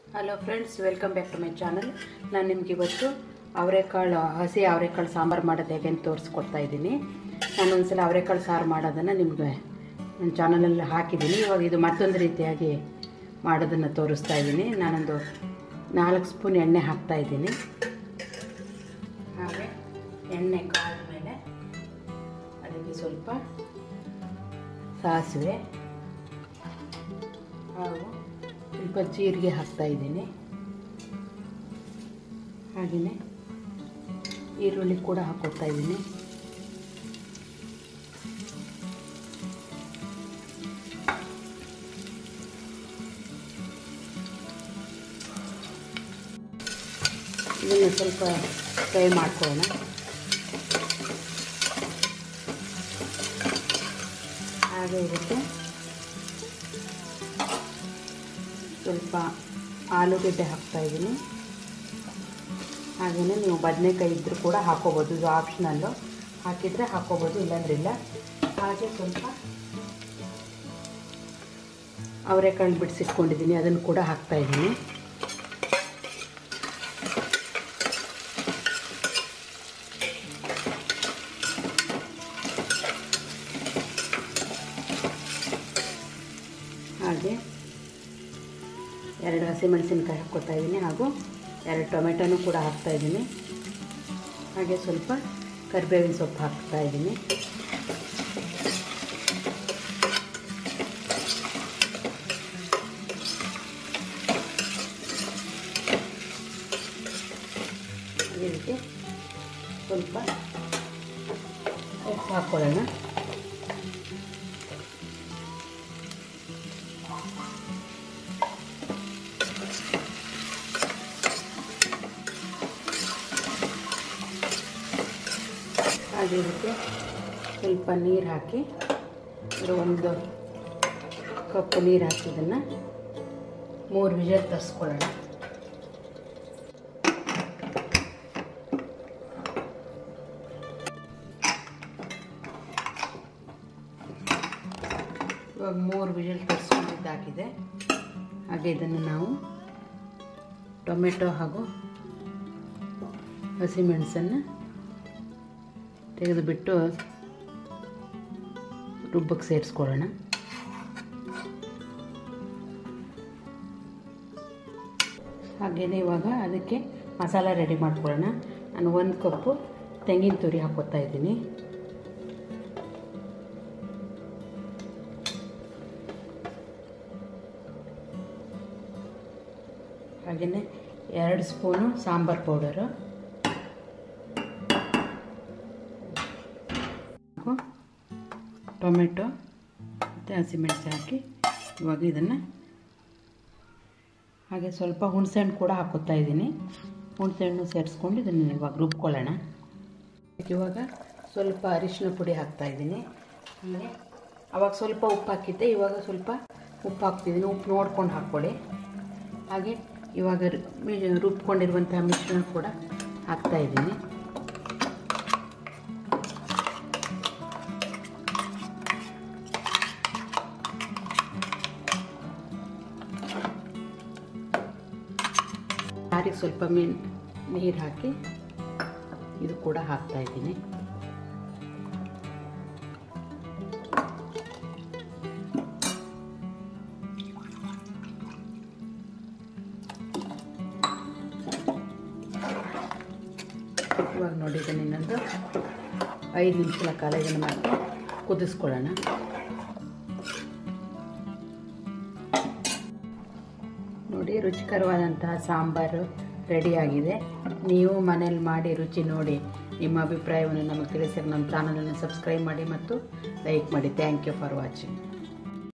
hello friends welcome back to my channel ನಾನು ನಿಮ್ಗೆ ಇವತ್ತು ಅವರೆಕಾಳು ಹಸಿ ಅವರೆಕಾಳು ಸಾಂಬಾರು ಮಾಡೋದು ಹೇಗೆ ಅಂತ ತೋರಿಸ್ಕೊಡ್ತಾ ಇದ್ದೀನಿ ನಾನು ಒಂದ್ಸಲ ಅವರೆಕಾಳು ಸಾರು ಮಾಡೋದನ್ನು ನಿಮಗೆ ನನ್ನ ಚಾನಲಲ್ಲಿ ಹಾಕಿದ್ದೀನಿ ಇವಾಗ ಇದು ಮತ್ತೊಂದು ರೀತಿಯಾಗಿ ಮಾಡೋದನ್ನು ತೋರಿಸ್ತಾ ಇದ್ದೀನಿ ನಾನೊಂದು ನಾಲ್ಕು ಸ್ಪೂನ್ ಎಣ್ಣೆ ಹಾಕ್ತಾ ಇದ್ದೀನಿ ಹಾಗೆ ಎಣ್ಣೆ ಕಾದ ಮೇಲೆ ಅದಕ್ಕೆ ಸ್ವಲ್ಪ ಸಾಸಿವೆ ಹಾಗೂ ಸ್ವಲ್ಪ ಜೀರಿಗೆ ಹಾಕ್ತಾ ಇದ್ದೀನಿ ಹಾಗೆಯೇ ಈರುಳ್ಳಿ ಕೂಡ ಹಾಕೋತಾ ಇದ್ದೀನಿ ಇದನ್ನು ಸ್ವಲ್ಪ ಫ್ರೈ ಮಾಡ್ಕೊಳ್ಳೋಣ ಹಾಗೆ ಇದಕ್ಕೆ ಸ್ವಲ್ಪ ಆಲೂಗಡ್ಡೆ ಹಾಕ್ತಾ ಇದ್ದೀನಿ ಹಾಗೆಯೇ ನೀವು ಬದನೆಕಾಯಿ ಇದ್ದರೂ ಕೂಡ ಹಾಕೋಬೋದು ಇದು ಆಪ್ಷನಲ್ಲು ಹಾಕಿದರೆ ಹಾಕೋಬೋದು ಇಲ್ಲಾಂದ್ರೆ ಇಲ್ಲ ಹಾಗೆ ಸ್ವಲ್ಪ ಅವರೆಕಾಳು ಬಿಡಿಸಿಟ್ಕೊಂಡಿದ್ದೀನಿ ಅದನ್ನು ಕೂಡ ಹಾಕ್ತಾ ಇದ್ದೀನಿ ಹಾಗೆ ಎರಡು ಹಸಿಮೆಣಸಿನ್ಕಾಯಿ ಹಾಕ್ಕೊತಾ ಇದ್ದೀನಿ ಹಾಗೂ ಎರಡು ಟೊಮೆಟೊನೂ ಕೂಡ ಹಾಕ್ತಾ ಇದ್ದೀನಿ ಹಾಗೆ ಸ್ವಲ್ಪ ಕರಿಬೇವಿನ ಸೊಪ್ಪು ಹಾಕ್ತಾ ಇದ್ದೀನಿ ಇದಕ್ಕೆ ಸ್ವಲ್ಪ ಉಪ್ಪು ಹಾಕ್ಕೊಳ್ಳೋಣ ಹಾಗೆ ಇದಕ್ಕೆ ಸ್ವಲ್ಪ ನೀರು ಹಾಕಿ ಇದು ಒಂದು ಕಪ್ ನೀರು ಹಾಕಿದ್ದನ್ನು ಮೂರು ವಿಜಲ್ ತರಿಸ್ಕೊಳ್ಳೋಣ ಇವಾಗ ಮೂರು ವಿಜಲ್ ತರಿಸ್ಕೊಂಡಿದ್ದಾಗಿದೆ ಹಾಗೆ ಇದನ್ನು ನಾವು ಟೊಮೆಟೊ ಹಾಗೂ ಹಸಿಮೆಣಸನ್ನು ತೆಗೆದುಬಿಟ್ಟು ರುಬ್ಬಕ್ಕೆ ಸೇರಿಸ್ಕೊಳ್ಳೋಣ ಹಾಗೆಯೇ ಇವಾಗ ಅದಕ್ಕೆ ಮಸಾಲ ರೆಡಿ ಮಾಡ್ಕೊಳ್ಳೋಣ ನಾನು ಒಂದು ಕಪ್ಪು ತೆಂಗಿನ ತುರಿ ಹಾಕೋತಾ ಇದ್ದೀನಿ ಹಾಗೆಯೇ ಎರಡು ಸ್ಪೂನು ಸಾಂಬಾರು ಪೌಡರು ಟೊಮೆಟೊ ಮತ್ತು ಹಸಿಮೆಣಸು ಹಾಕಿ ಇವಾಗ ಇದನ್ನು ಹಾಗೆ ಸ್ವಲ್ಪ ಹುಣಸೆಹಣ್ಣು ಕೂಡ ಹಾಕೋತಾ ಇದ್ದೀನಿ ಹುಣಸೆಹಣ್ಣು ಸೇರಿಸ್ಕೊಂಡು ಇದನ್ನು ಇವಾಗ ರುಬ್ಕೊಳ್ಳೋಣ ಇವಾಗ ಸ್ವಲ್ಪ ಅರಿಶಿನ ಪುಡಿ ಹಾಕ್ತಾ ಇದ್ದೀನಿ ಹಾಗೆ ಅವಾಗ ಸ್ವಲ್ಪ ಉಪ್ಪು ಹಾಕಿದ್ದೆ ಇವಾಗ ಸ್ವಲ್ಪ ಉಪ್ಪು ಹಾಕ್ತಿದ್ದೀನಿ ಉಪ್ಪು ನೋಡ್ಕೊಂಡು ಹಾಕ್ಕೊಳ್ಳಿ ಹಾಗೆ ಇವಾಗ ರುಬ್ಕೊಂಡಿರುವಂಥ ಮಿಶ್ರಣ ಕೂಡ ಹಾಕ್ತಾ ಇದ್ದೀನಿ ಸಾರಿಗೆ ಸ್ವಲ್ಪ ಮೀನು ನೀರು ಹಾಕಿ ಇದು ಕೂಡ ಹಾಕ್ತಾ ಇದ್ದೀನಿ ಇವಾಗ ನೋಡಿ ಇದನ್ನು ಇನ್ನೊಂದು ಐದು ನಿಮಿಷಗಳ ಕಾಲ ಇದನ್ನು ಮತ್ತೆ ಕುದಿಸ್ಕೊಳ್ಳೋಣ ನೋಡಿ ರುಚಿಕರವಾದಂತಹ ಸಾಂಬಾರು ರೆಡಿಯಾಗಿದೆ ನೀವು ಮನೇಲಿ ಮಾಡಿ ರುಚಿ ನೋಡಿ ನಿಮ್ಮ ಅಭಿಪ್ರಾಯವನ್ನು ನಮಗೆ ತಿಳಿಸಿ ನಮ್ಮ ಚಾನಲನ್ನು ಸಬ್ಸ್ಕ್ರೈಬ್ ಮಾಡಿ ಮತ್ತು ಲೈಕ್ ಮಾಡಿ ಥ್ಯಾಂಕ್ ಯು ಫಾರ್ ವಾಚಿಂಗ್